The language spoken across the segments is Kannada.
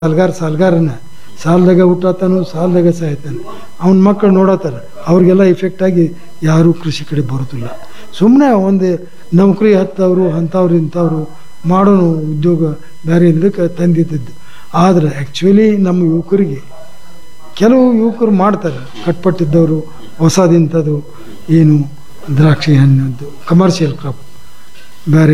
ಸಾಲ್ಗಾರ ಸಾಲ್ಗಾರನ ಸಾಲದಾಗ ಹುಟ್ಟಾತಾನು ಸಾಲದಾಗ ಸಾಯ್ತಾನೆ ಅವನ ಮಕ್ಕಳು ನೋಡತ್ತಾರ ಅವ್ರಿಗೆಲ್ಲ ಇಫೆಕ್ಟ್ ಆಗಿ ಯಾರೂ ಕೃಷಿ ಕಡೆ ಬರೋದಿಲ್ಲ ಸುಮ್ಮನೆ ಒಂದು ನೌಕರಿ ಹತ್ತವರು ಅಂಥವ್ರು ಇಂಥವ್ರು ಮಾಡೋನು ಉದ್ಯೋಗ ಬೇರೆ ಇದಕ್ಕೆ ತಂದಿದ್ದದ್ದು ಆದರೆ ಆ್ಯಕ್ಚುಲಿ ನಮ್ಮ ಯುವಕರಿಗೆ ಕೆಲವು ಯುವಕರು ಮಾಡ್ತಾರೆ ಕಟ್ಪಟ್ಟಿದ್ದವರು ಹೊಸದಿಂಥದ್ದು ಏನು ದ್ರಾಕ್ಷಿ ಹಣ್ಣದ್ದು ಕಮರ್ಷಿಯಲ್ ಕ್ರಾಪ್ ಬೇರೆ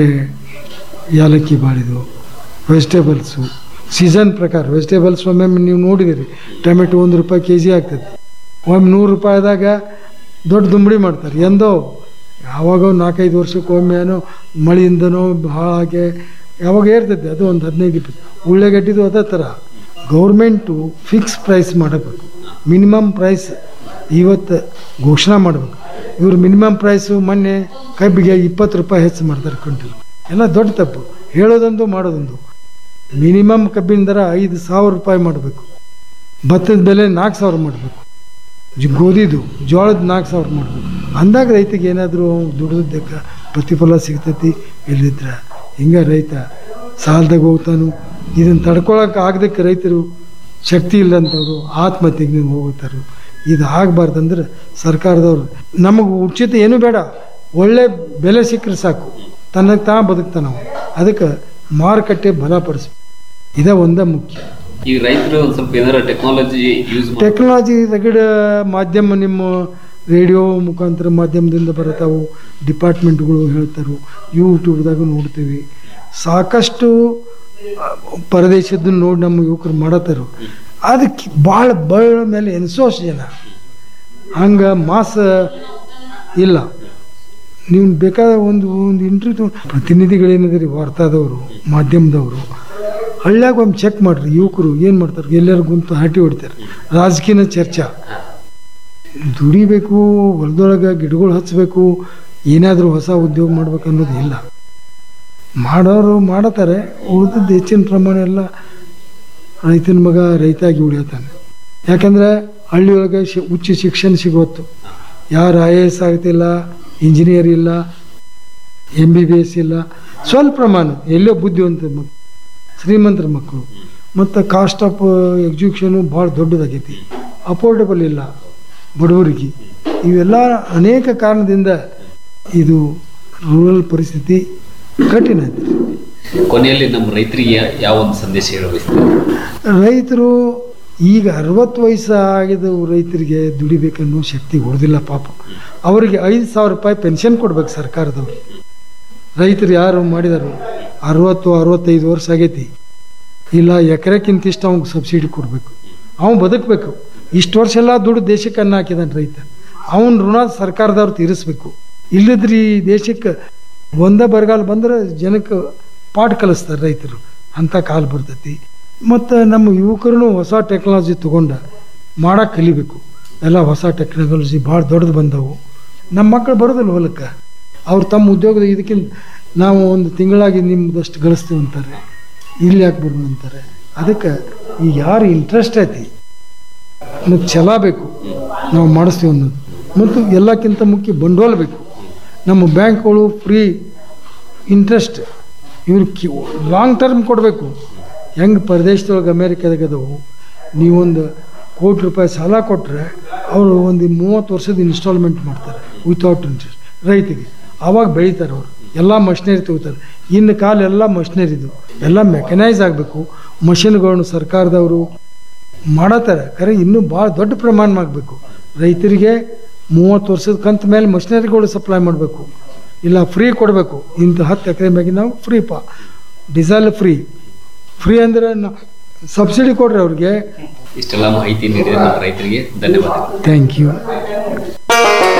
ಏಲಕ್ಕಿ ಬಾಳಿದು ವೆಜಿಟೇಬಲ್ಸು ಸೀಸನ್ ಪ್ರಕಾರ ವೆಜಿಟೇಬಲ್ಸ್ ಒಮ್ಮೊಮ್ಮೆ ನೀವು ನೋಡಿದಿರಿ ಟೊಮೆಟೊ ಒಂದು ರೂಪಾಯಿ ಕೆ ಜಿ ಆಗ್ತದೆ ಒಮ್ಮೆ ನೂರು ರೂಪಾಯಿದಾಗ ದೊಡ್ಡ ದುಂಬಡಿ ಮಾಡ್ತಾರೆ ಎಂದೋ ಯಾವಾಗ ನಾಲ್ಕೈದು ವರ್ಷಕ್ಕೆ ಒಮ್ಮೆನೋ ಮಳೆಯಿಂದನೋ ಹಾಗೆ ಯಾವಾಗ ಏರ್ತೈತೆ ಅದು ಒಂದು ಹದಿನೈದು ಇಪ್ಪತ್ತು ಉಳ್ಳಾಗಡ್ಡಿದು ಅದೇ ಥರ ಗೌರ್ಮೆಂಟು ಫಿಕ್ಸ್ ಪ್ರೈಸ್ ಮಾಡಬೇಕು ಮಿನಿಮಮ್ ಪ್ರೈಸ್ ಇವತ್ತು ಘೋಷಣೆ ಮಾಡಬೇಕು ಇವರು ಮಿನಿಮಮ್ ಪ್ರೈಸು ಮೊನ್ನೆ ಕಬ್ಬಿಗೆ ಇಪ್ಪತ್ತು ರೂಪಾಯಿ ಹೆಚ್ಚು ಮಾಡ್ತಾರೆ ಕ್ವಿಂಟಲ್ ಎಲ್ಲ ದೊಡ್ಡ ತಪ್ಪು ಹೇಳೋದೊಂದು ಮಾಡೋದೊಂದು ಮಿನಿಮಮ್ ಕಬ್ಬಿನ ದರ ಐದು ಸಾವಿರ ರೂಪಾಯಿ ಮಾಡಬೇಕು ಭತ್ತದ ಬೆಲೆ ನಾಲ್ಕು ಸಾವಿರ ಮಾಡಬೇಕು ಜಿ ಗೋಧಿದು ಜೋಳದ ನಾಲ್ಕು ಸಾವಿರ ಮಾಡಬೇಕು ಅಂದಾಗ ರೈತಗೆ ಏನಾದರೂ ದುಡಿದಕ್ಕೆ ಪ್ರತಿಫಲ ಸಿಗ್ತೈತಿ ಇಲ್ಲಿದ್ರೆ ಹಿಂಗೆ ರೈತ ಸಾಲದಾಗ ಹೋಗ್ತಾನು ಇದನ್ನು ತಡ್ಕೊಳಕ್ಕೆ ಆಗದಕ್ಕೆ ರೈತರು ಶಕ್ತಿ ಇಲ್ಲಂಥವ್ರು ಆತ್ಮಹತ್ಯೆಗೆ ಹೋಗ್ತಾರೆ ಇದು ಆಗಬಾರ್ದಂದ್ರೆ ಸರ್ಕಾರದವ್ರು ನಮಗೆ ಉಚಿತ ಏನೂ ಬೇಡ ಒಳ್ಳೆ ಬೆಲೆ ಸಿಕ್ಕರೆ ಸಾಕು ತನ್ನಕ್ಕೆ ತಾ ಬದುಕ್ತಾನ ನಾವು ಅದಕ್ಕೆ ಮಾರುಕಟ್ಟೆ ಬಲಪಡಿಸ್ಬೇಕು ಇದೇ ಒಂದೇ ಮುಖ್ಯ ಈ ರೈತರು ಒಂದ್ ಸ್ವಲ್ಪ ಏನಾರ ಟೆಕ್ನಾಲಜಿ ಯೂಸ್ ಮಾಡಿ ಟೆಕ್ನಾಲಜಿ ರಗಡ ಮಾಧ್ಯಮ ನಿಮ್ಮ ರೇಡಿಯೋ ಮುಖಾಂತರ ಮಾಧ್ಯಮದಿಂದ ಬರತಾವು ಡಿಪಾರ್ಟ್ಮೆಂಟ್ಗಳು ಹೇಳ್ತಾರೆ ಯೂಟ್ಯೂಬ್ದಾಗ ನೋಡ್ತೀವಿ ಸಾಕಷ್ಟು ಆ, ಪರದೇಶದ್ದು ನೋಡಿ ನಮ್ಮ ಯುವಕರು ಮಾಡತ್ತಾರು ಅದಕ್ಕೆ ಭಾಳ ಬಳ್ಳ ಮೇಲೆ ಎನ್ಸೋಷ್ಟು ಜನ ಹಂಗೆ ಮಾಸ ಇಲ್ಲ ನೀವು ಬೇಕಾದ ಒಂದು ಒಂದು ಇಂಟರ್ವ್ಯೂ ಪ್ರತಿನಿಧಿಗಳೇನಿದೆ ವಾರ್ತಾದವರು ಮಾಧ್ಯಮದವರು ಹಳ್ಳ್ಯಾಗ ಒಮ್ಮೆ ಚೆಕ್ ಮಾಡ್ರಿ ಯುವಕರು ಏನು ಮಾಡ್ತಾರೆ ಎಲ್ಲರೂ ಗುಂತು ಹರಟಿ ಹೊಡಿತಾರೆ ರಾಜಕೀಯ ಚರ್ಚಾ ದುಡಿಬೇಕು ಹೊಲದೊಳಗೆ ಗಿಡಗಳು ಹಚ್ಚಬೇಕು ಏನಾದರೂ ಹೊಸ ಉದ್ಯೋಗ ಮಾಡ್ಬೇಕು ಅನ್ನೋದು ಇಲ್ಲ ಮಾಡೋರು ಮಾಡತಾರೆ ಉಳಿದದ್ದು ಹೆಚ್ಚಿನ ಪ್ರಮಾಣ ಎಲ್ಲ ರೈತನ ಮಗ ರೈತಾಗಿ ಉಳಿಯತಾನೆ ಯಾಕಂದರೆ ಹಳ್ಳಿಯೊಳಗೆ ಶಿ ಉಚ್ಚ ಶಿಕ್ಷಣ ಸಿಗೋತ್ತು ಯಾರು ಐ ಎ ಎಸ್ ಆಗ್ತಿಲ್ಲ ಇಂಜಿನಿಯರ್ ಇಲ್ಲ ಎಮ್ ಬಿ ಬಿ ಎಸ್ ಇಲ್ಲ ಸ್ವಲ್ಪ ಪ್ರಮಾಣ ಎಲ್ಲೋ ಬುದ್ಧಿವಂತ ಮಕ್ಕಳು ಶ್ರೀಮಂತರ ಮಕ್ಕಳು ಮತ್ತು ಕಾಸ್ಟ್ ಆಫ್ ಎಕ್ಸಿಕ್ಯೂಷನು ಭಾಳ ದೊಡ್ಡದಾಗೈತಿ ಅಫೋರ್ಡಬಲ್ ಇಲ್ಲ ಬಡವರಿಗೆ ಇವೆಲ್ಲ ಅನೇಕ ಕಾರಣದಿಂದ ಇದು ರೂರಲ್ ಪರಿಸ್ಥಿತಿ ಕಠಿಣ ಐತಿ ಕೊನೆಯಲ್ಲಿ ನಮ್ಮ ರೈತರಿಗೆ ಯಾವ ಒಂದು ಸಂದೇಶ ಹೇಳಬೇಕು ರೈತರು ಈಗ ಅರವತ್ತು ವಯಸ್ಸು ಆಗಿದ ರೈತರಿಗೆ ದುಡಿಬೇಕನ್ನೋ ಶಕ್ತಿ ಉಳಿದಿಲ್ಲ ಪಾಪ ಅವರಿಗೆ ಐದು ಸಾವಿರ ರೂಪಾಯಿ ಪೆನ್ಷನ್ ಕೊಡ್ಬೇಕು ಸರ್ಕಾರದವ್ರು ರೈತರು ಯಾರು ಮಾಡಿದಾರು ಅರವತ್ತು ಅರವತ್ತೈದು ವರ್ಷ ಆಗೈತಿ ಇಲ್ಲ ಎಕರೆಕ್ಕಿಂತ ಇಷ್ಟು ಅವ್ನಿಗೆ ಸಬ್ಸಿಡಿ ಕೊಡಬೇಕು ಅವ್ನು ಬದುಕಬೇಕು ಇಷ್ಟು ವರ್ಷ ಎಲ್ಲ ದುಡ್ಡು ದೇಶಕ್ಕೆ ಅನ್ನ ಹಾಕಿದಾನೆ ರೈತ ಅವನ ಋಣ ಸರ್ಕಾರದವ್ರು ತೀರಿಸ್ಬೇಕು ಇಲ್ಲದ್ರಿ ಈ ದೇಶಕ್ಕೆ ಒಂದೇ ಬರಗಾಲ ಬಂದ್ರೆ ಜನಕ್ಕೆ ಪಾಠ ಕಲಿಸ್ತಾರೆ ರೈತರು ಅಂಥ ಕಾಲ ಬರ್ತೈತಿ ಮತ್ತು ನಮ್ಮ ಯುವಕರು ಹೊಸ ಟೆಕ್ನಾಲಜಿ ತೊಗೊಂಡ ಮಾಡಕ್ಕೆ ಕಲಿಬೇಕು ಎಲ್ಲ ಹೊಸ ಟೆಕ್ನಾಲಜಿ ಭಾಳ ದೊಡ್ಡದು ಬಂದವು ನಮ್ಮ ಮಕ್ಕಳು ಬರೋದಿಲ್ಲ ಹೊಲಕ್ಕೆ ಅವ್ರು ತಮ್ಮ ಉದ್ಯೋಗದ ಇದಕ್ಕಿಂತ ನಾವು ಒಂದು ತಿಂಗಳಾಗಿ ನಿಮ್ದಷ್ಟು ಗಳಿಸ್ತೀವಿ ಅಂತಾರೆ ಇಲ್ಲಿ ಯಾಕೆ ಬರೋಣ ಅಂತಾರೆ ಅದಕ್ಕೆ ಈಗ ಯಾರು ಇಂಟ್ರೆಸ್ಟ್ ಐತಿ ಮತ್ತು ಛಲ ಬೇಕು ನಾವು ಮಾಡಿಸ್ತೀವಿ ಅನ್ನೋದು ಮತ್ತು ಎಲ್ಲಕ್ಕಿಂತ ಮುಖ್ಯ ಬಂಡವಾಳ ಬೇಕು ನಮ್ಮ ಬ್ಯಾಂಕ್ಗಳು ಫ್ರೀ ಇಂಟ್ರೆಸ್ಟ್ ಇವ್ರು ಕಿ ಲಾಂಗ್ ಟರ್ಮ್ ಕೊಡಬೇಕು ಹೆಂಗೆ ಪ್ರದೇಶದೊಳಗೆ ಅಮೇರಿಕಾದಾಗ ಅದಾವು ನೀವೊಂದು ಕೋಟಿ ರೂಪಾಯಿ ಸಾಲ ಕೊಟ್ಟರೆ ಅವರು ಒಂದು ಮೂವತ್ತು ವರ್ಷದ ಇನ್ಸ್ಟಾಲ್ಮೆಂಟ್ ಮಾಡ್ತಾರೆ ವಿತೌಟ್ ಇಂಟ್ರೆಸ್ಟ್ ರೈತಿಗೆ ಆವಾಗ ಬೆಳೀತಾರೆ ಅವರು ಎಲ್ಲ ಮಷಿನರಿ ತಗೋತಾರೆ ಇನ್ನು ಕಾಲ ಎಲ್ಲ ಮಷಿನರಿದು ಎಲ್ಲ ಮೆಕನೈಸ್ ಆಗಬೇಕು ಮಷಿನ್ಗಳನ್ನು ಸರ್ಕಾರದವರು ಮಾಡತ್ತಾರೆ ಖರೆ ಇನ್ನೂ ಭಾಳ ದೊಡ್ಡ ಪ್ರಮಾಣ ಆಗಬೇಕು ರೈತರಿಗೆ ಮೂವತ್ತು ವರ್ಷದ ಕಂತ ಮೇಲೆ ಮಷಿನರಿಗಳು ಸಪ್ಲೈ ಮಾಡಬೇಕು ಇಲ್ಲ ಫ್ರೀ ಕೊಡಬೇಕು ಇಂಥ ಹತ್ತು ಎಕರೆ ಮ್ಯಾಗೆ ನಾವು ಫ್ರೀ ಪಾ ಡಿಸೈಲ್ ಫ್ರೀ ಫ್ರೀ ಅಂದರೆ ಸಬ್ಸಿಡಿ ಕೊಡ್ರಿ ಅವ್ರಿಗೆ ಇಷ್ಟೆಲ್ಲ ಮಾಹಿತಿ ನೀಡಿದ ನಮ್ಮ ರೈತರಿಗೆ ಧನ್ಯವಾದಗಳು ಥ್ಯಾಂಕ್ ಯು